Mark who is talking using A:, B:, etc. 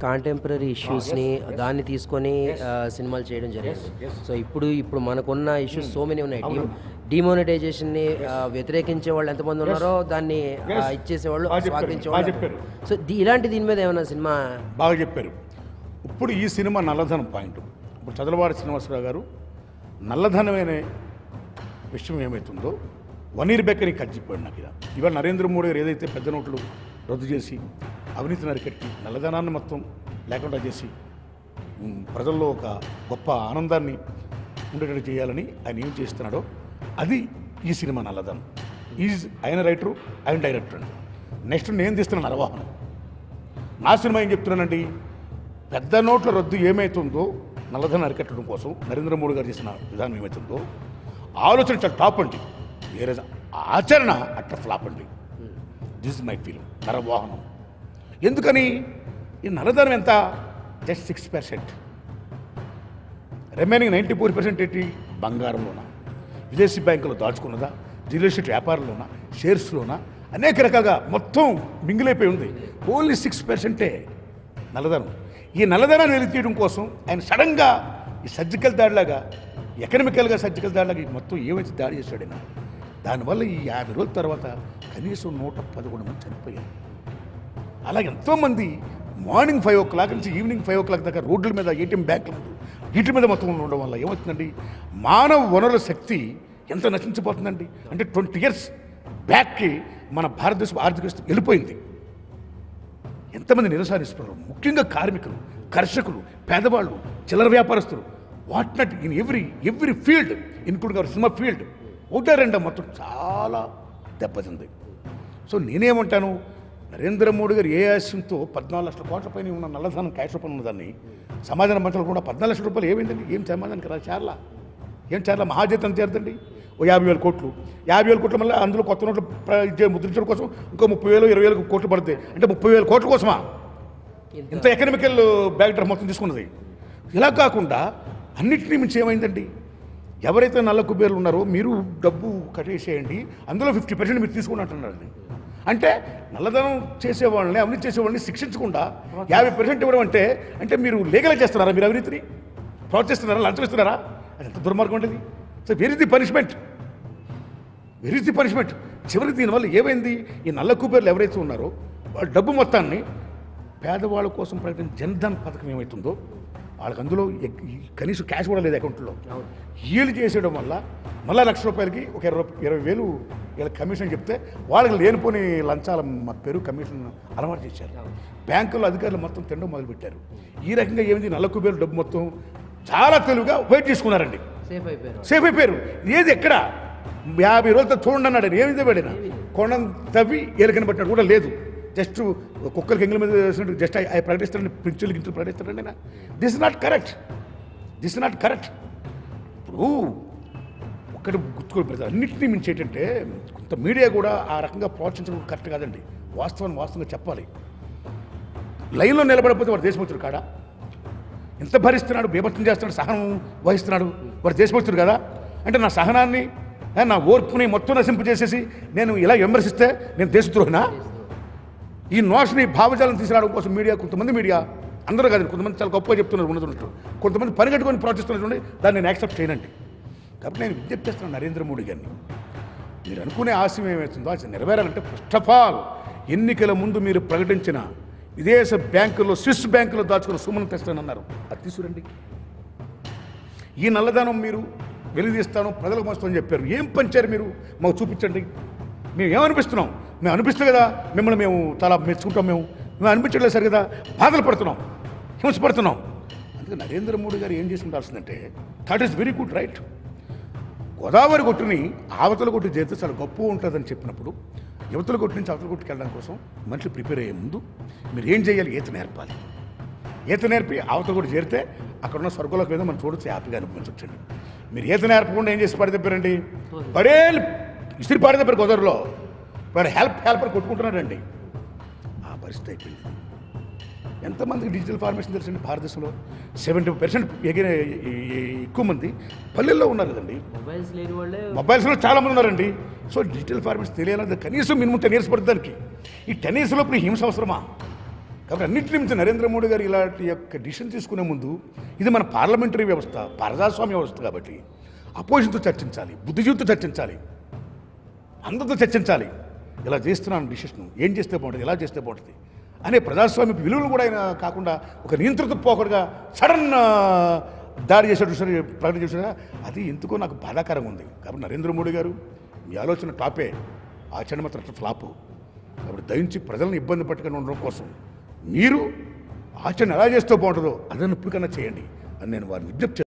A: Contemporary ఇష్యూస్ని దాన్ని తీసుకొని ఆ, సినిమాలు చేయడం జరిగింది సో ఇప్పుడు ఇప్పుడు మనకున్న ఇష్యూస్ సో మెనీ ఉన్నాయి డీ డిమోనిటైజేషన్ని వ్యతిరేకించే వాళ్ళు ఎంతమంది ఉన్నారో దాన్ని ఆ, ఇచ్చేసేవాళ్ళు
B: బాగా చెప్పారు,
A: స్వాగతించే
B: బాగా
A: వాళ్ళు
B: చెప్పారు.
A: సో దీ- ఇలాంటి దీని మీద ఏమైనా సినిమా
B: బాగా చెప్పారు ఇప్పుడు ఈ సినిమా నల్లధనం పాయింట్ ఇప్పుడు చదలవాడి శ్రీనివాసరావు గారు నల్లధనమైన విషయం ఏమవుతుందో వన్ ఇయర్ బ్యాక్ అని కచ్చిపోయాడు నాకు ఇలా ఇవాళ నరేంద్ర మోడీ గారు ఏదైతే పెద్ద నోట్లు రద్దు చేసి అవినీతి నరికట్టి నల్లధనాన్ని మొత్తం లేకుండా చేసి ఉమ్, ప్రజల్లో ఒక గొప్ప ఆనందాన్ని ఉండేటట్టు చేయాలని ఆయన ఏం చేస్తున్నాడో అది ఈ సినిమా నల్లధనం ఈజ్ ఆయన రైటరు ఆయన డైరెక్టర్ అండి నెక్స్ట్ నేను తీస్తున్నాను నరవాహనం నా సినిమా ఏం చెప్తున్నానండి పెద్ద నోట్ల రద్దు ఏమవుతుందో నల్లధనం అరికట్టడం కోసం నరేంద్ర మోడీ గారు చేసిన విధానం ఏమవుతుందో ఆలోచన చాలా టాప్ అండి వేరే ఆచరణ అట్లా ఫ్లాప్ అండి దిస్ ఇస్ మై ఫీలింగ్ నరవాహనం ఎందుకని ఈ నల్లధనం ఎంత just six percent remaining ninety four percent ఏంటి బంగారంలోన విదేశీ బ్యాంకులో దాచుకున్నదా రియల్ ఎస్టేట్ వ్యాపారంలోనా షేర్స్లోనా అనేక రకాలుగా మొత్తం మింగిలైపోయి ఉంది ఓన్లీ సిక్స్ పర్సెంటే నల్లధనం ఈ నల్లధనాన్ని వెలికి తీయడం కోసం ఆయన సడన్గా ఈ సర్జికల్ దాడిలాగా ఎకనమికల్గా సర్జికల్ దాడిలాగా ఈ మొత్తం ఏమైతే దాడి చేశాడు ఆయన దానివల్ల ఈ యాభై రోజుల తర్వాత కనీసం నూట పదకొండు మంది చనిపోయారు అలాగే ఎంతోమంది మార్నింగ్ ఫైవ్ ఓ క్లాక్ నుంచి ఈవినింగ్ ఫైవ్ ఓ క్లాక్ దాకా రోడ్ల మీద ఏటీఎం బ్యాంకుల ముందు వీటి మీద మొత్తం ఉండడం వల్ల ఏమవుతుందండి మానవ వనరుల శక్తి ఎంత నశించిపోతుందండి అంటే ట్వంటీ ఇయర్స్ బ్యాక్కి మన భారతదేశం ఆర్థిక వ్యవస్థ వెళ్ళిపోయింది ఎంతమంది నిరసారిస్తున్నారు ముఖ్యంగా కార్మికులు కర్షకులు పేదవాళ్ళు చిల్లర వ్యాపారస్తులు what not in every every field including our cinema field ఒకటే రెండో మొత్తం చాలా దెబ్బతింది సో నేనేమంటాను నరేంద్ర మోడీ గారు ఏ ఆశయంతో పద్నాలుగు లక్షల కోట్ల పైన ఉన్న నల్లధనం క్యాష్ రూపంలో ఉన్నదాన్ని సమాధాన మంత్రులు కూడా పద్నాలుగు లక్షల రూపాయలు ఏమైందండి ఏం సమాధానానికి రా చేరలా ఏం చేరలా మహాజీతం చేరదండి ఓ యాభై వేల కోట్లు యాభై వేల కోట్ల మళ్ళీ అందులో కొత్త నోట్లు ప్ర- ఇచ్చే ముద్రించడం కోసం ఇంకో ముప్పై వేలు ఇరవై వేల కోట్లు పడుతుంది అంటే ముప్పై వేల కోట్ల కోసమా ఇంత ఎకనామికల్ బ్యాక్డ్రాప్ మొత్తం తీసుకున్నది ఇలా కాకుండా అన్నిటినీ మించి ఏమైందండి ఎవరైతే నల్ల కుబేర్లు ఉన్నారో మీరు డబ్బు కట్టేసేయండి అందులో ఫిఫ్టీ పర్సెంట్ మీరు తీసుకుని అంటున్నారండి అంటే నల్లధనం చేసేవాళ్ళని అవినీతి చేసేవాళ్ళని శిక్షించకుండా యాభై పర్సెంట్ ఇవ్వడం అంటే అంటే మీరు లీగలైజ్ చేస్తున్నారా మీరు అవినీతిని ప్రోత్సహిస్తున్నారా లంచం ఇస్తున్నారా అది ఎంత దుర్మార్గం ఉంటుంది so very the punishment very the punishment చివరికి దీనివల్ల ఏమైంది ఈ నల్ల కుబేర్లు ఎవరైతే ఉన్నారో వాళ్ళ డబ్బు మొత్తాన్ని పేదవాళ్ళ కోసం ప్రకటించిన జన్ధన్ పథకం ఏమవుతుందో వాళ్ళకి అందులో ఎక్- ఈ కనీసం క్యాష్ కూడా లేదు అకౌంట్లో వీళ్ళు చేసేయడం వల్ల మళ్ళీ లక్ష రూపాయలకి ఒక ఇరవై రూప- ఇరవై వేలు వీళ్ళ కమిషన్ చెప్తే వాళ్ళకి లేనిపోని లంచాల మ- పేరు కమిషన్ అలవాటు చేశారు బ్యాంకుల్లో అధికారులు మొత్తం తినడం మొదలుపెట్టారు ఈ రకంగా ఏమైంది నల్ల కుబేరు డబ్బు మొత్తం చాలా తెలివిగా వెయిట్ చేసుకున్నారండి
A: సేఫ్ అయిపోయారు
B: సేఫ్ అయిపోయారు ఏది ఎక్కడ యాభై రోజులతో చూడండి అన్నాడు ఆయన. ఏమిది పడిన కొండ తవ్వి ఏలికని పట్టినట్టు కూడా లేదు జస్ట్ కుక్కలకి ఎంగిల మీద వేసినట్టు జస్ట్ అవి ప్రకటిస్తారని పిచ్చులు గించులు ప్రకటిస్తారండి ఆయన this not correct this not correct ఇప్పుడు ఒక్కటి గుర్తుకోవాలి ప్రజలు అన్నింటినీ మించి ఏంటంటే కొంత మీడియా కూడా ఆ రకంగా ప్రోత్సహించడం కరెక్ట్ కాదండి వాస్తవాన్ని వాస్తవంగా చెప్పాలి లైన్లో నిలబడకపోతే వాడు దేశభక్తుడు కాడా ఎంత భరిస్తున్నాడు బీభత్సం చేస్తున్నాడు సహనం వహిస్తున్నాడు వాడు దేశభక్తుడు కదా అంటే నా సహనాన్ని ఏ, నా ఓర్పుని మొత్తం నశింపు చేసేసి నేను ఇలా విమర్శిస్తే నేను దేశద్రోహినా ఈ నోషన్ ఈ భావజాలం తీసుకురావడం కోసం మీడియా కొంతమంది మీడియా అందరూ కాదు కొంతమంది చాలా గొప్పగా చెప్తున్నారు ఉన్నది ఉన్నట్టు కొంతమంది పరిగెట్టుకొని ప్రోత్సహిస్తున్నారు చూడండి దాన్ని నేను యాక్సెప్ట్ చేయనండి కాబట్టి నేను విజ్ఞప్తి చేస్తున్నాను నరేంద్ర మోడీ గారిని మీరు అనుకునే ఆశయం ఏమవుతుందో అది నెరవేరాలంటే ఫస్ట్ ఆఫ్ ఆల్ ఎన్నికల ముందు మీరు ప్రకటించిన విదేశ బ్యాంకుల్లో స్విస్ బ్యాంకులో దాచుకున్న సుమను తెస్తానన్నారు అది తీసుకురండి ఈ నల్లధనం మీరు వెలిదీస్తాను ప్రజలకు పంచుతామని చెప్పారు ఏం పంచారు మీరు మాకు చూపించండి మేము ఏమనిపిస్తున్నాం మేము అనిపిస్తుంది కదా మిమ్మల్ని మేము చాలా మెచ్చుకుంటాం మేము మేము అనిపించట్లేదు సరి కదా బాధలు పడుతున్నాం హింసపడుతున్నాం అందుకే నరేంద్ర మోడీ గారు ఏం చేసి ఉండాల్సిందంటే that is very good right Godavari కొట్టుని ఆవతల కొట్టు చేస్తే చాలా గొప్ప ఉంటుందని చెప్పినప్పుడు యువతల కొట్టు నుంచి అవతల కొట్టుకు వెళ్ళడం కోసం మనుషులు ప్రిపేర్ అయ్యే ముందు మీరు ఏం చేయాలి ఈత నేర్పాలి ఈత నేర్పి అవతల కూడా చేరితే అక్కడ ఉన్న స్వర్గంలోకి మీద మనం చూడొచ్చు హ్యాపీగా అనిపించవచ్చండి మీరు ఈత నేర్పకుండా ఏం చేసి పడిదెప్పారండి పడే ఇస్త్రీ పడిదెప్పారు గోదావరిలో వాడు హెల్ప్ హెల్ప్ అని కొట్టుకుంటున్నాడండి ఆ పరిస్థితి అయిపోయింది ఎంతమందికి డిజిటల్ ఫార్మేషన్ తెలుసండి భారతదేశంలో సెవెంటీ పర్సెంట్ ఎక్కువ మంది పల్లెల్లో ఉన్నారు కదండి
A: మొబైల్స్ లేని వాళ్ళే
B: మొబైల్స్లో చాలా మంది ఉన్నారండి సో డిజిటల్ ఫార్మేషన్ తెలియాలంటే కనీసం మినిమం టెన్ ఇయర్స్ పడుతుంది దానికి ఈ టెన్ ఇయర్స్ లోపల ఈ హింస అవసరమా కాబట్టి అన్నింటి నుంచి నరేంద్ర మోడీ గారు ఇలాంటి యొక్క డిసిషన్ తీసుకునే ముందు ఇది మన పార్లమెంటరీ వ్యవస్థ ప్రజాస్వామ్య వ్యవస్థ కాబట్టి అపోజిషన్తో చర్చించాలి బుద్ధిజీవితో చర్చించాలి అందరితో చర్చించాలి ఇలా చేస్తున్నాను డిసిషన్ ఏం చేస్తే బాగుంటుంది ఎలా చేస్తే బాగుంటుంది అనే ప్రజాస్వామ్య విలువలు కూడా ఆయన కాకుండా ఒక నియంత్రిత పోకడుగా సడన్ దాడి చేసాడు చూసారు ప్రకటన చేశాడు అది ఎందుకో నాకు బాధాకరంగా ఉంది కాబట్టి నరేంద్ర మోడీ గారు మీ ఆలోచన టాపే ఆచరణ మాత్రం ఫ్లాపు కాబట్టి దయించి ప్రజలను ఇబ్బంది పట్టుకొని ఉండడం కోసం మీరు ఆచరణ ఎలా చేస్తే బాగుంటుందో అదನ್ನು ఇప్పటికన్నా చేయండి అని నేను వారిని విజ్ఞప్తి